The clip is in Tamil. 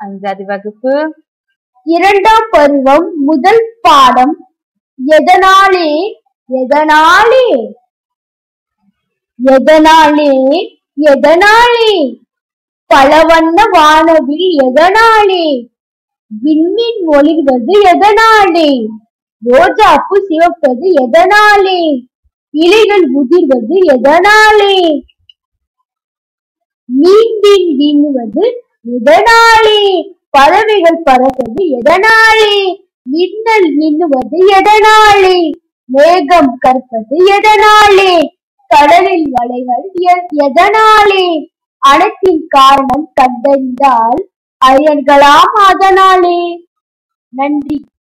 அஞ்சாவது வகுப்பு இரண்டாம் பருவம் முதல் பாடம் எதனாலே எதனாலே எதனாலே எதனாலே பலவண்ண வானவில் எதனாலே விண்மீன் ஒளிர்வது எதனாலே ரோஜாப்பூ சிவப்பது எதனாலே இலைகள் உதிர்வது எதனாலே மீன்பின் வீணுவது எதனாலே பறவைகள் பறப்பது எதனாலே மின்னல் மின்னுவது எதனாலே மேகம் கற்பது எதனாலே கடலில் வளைகள் எ- எதனாலே அனைத்தின் காரணம் கண்டறிந்தால் அறியர்களாம் அதனாலே நன்றி